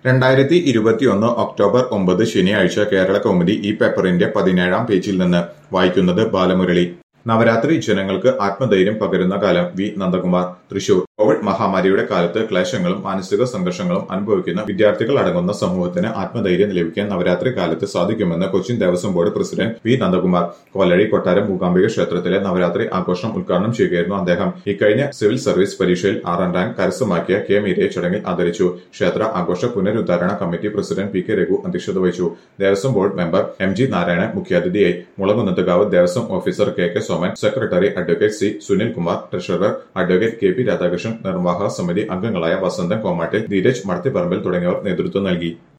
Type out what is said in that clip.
രണ്ടായിരത്തി ഇരുപത്തിയൊന്ന് ഒക്ടോബർ ഒമ്പത് ശനിയാഴ്ച കേരള കൗമുദി ഈ പേപ്പറിന്റെ പതിനേഴാം പേജിൽ നിന്ന് വായിക്കുന്നത് ബാലമുരളി നവരാത്രി ജനങ്ങൾക്ക് ആത്മധൈര്യം പകരുന്ന കാലം വി നന്ദകുമാർ തൃശൂർ കോവിഡ് മഹാമാരിയുടെ കാലത്ത് ക്ലേശങ്ങളും മാനസിക സംഘർഷങ്ങളും അനുഭവിക്കുന്ന വിദ്യാർത്ഥികൾ അടങ്ങുന്ന സമൂഹത്തിന് ആത്മധൈര്യം ലഭിക്കാൻ നവരാത്രി കാലത്ത് സാധിക്കുമെന്ന് Cochin Devaswom board president V Nandakumar Kollazhi കൊട്ടാരം മൂകാംബിക ക്ഷേത്രത്തിലെ നവരാത്രി ആഘോഷം ഉദ്ഘാടനം ചെയ്യുകയായിരുന്നു അദ്ദേഹം ഇക്കഴിഞ്ഞ സിവിൽ സർവീസ് പരീക്ഷയിൽ ആറാം റാങ്ക് കരസ്ഥമാക്കിയ കെ മീരയെ ചടങ്ങിൽ ആദരിച്ചു ക്ഷേത്ര ആഘോഷ പുനരുദ്ധാരണ committee president P K Raghu അധ്യക്ഷത വഹിച്ചു Devaswom board member M G Narayanan മുഖ്യാതിഥിയായി Mulakunnathukavu Devaswom officer K K Soman secretary advocate C Sunil Kumar treasurer advocate K P Radhakrishnan നിർവാഹക സമിതി അംഗങ്ങളായ വസന്തൻ കോമാട്ടിൽ ധീരജ് മടത്തിപ്പറമ്പിൽ തുടങ്ങിയവർ നേതൃത്വം നൽകി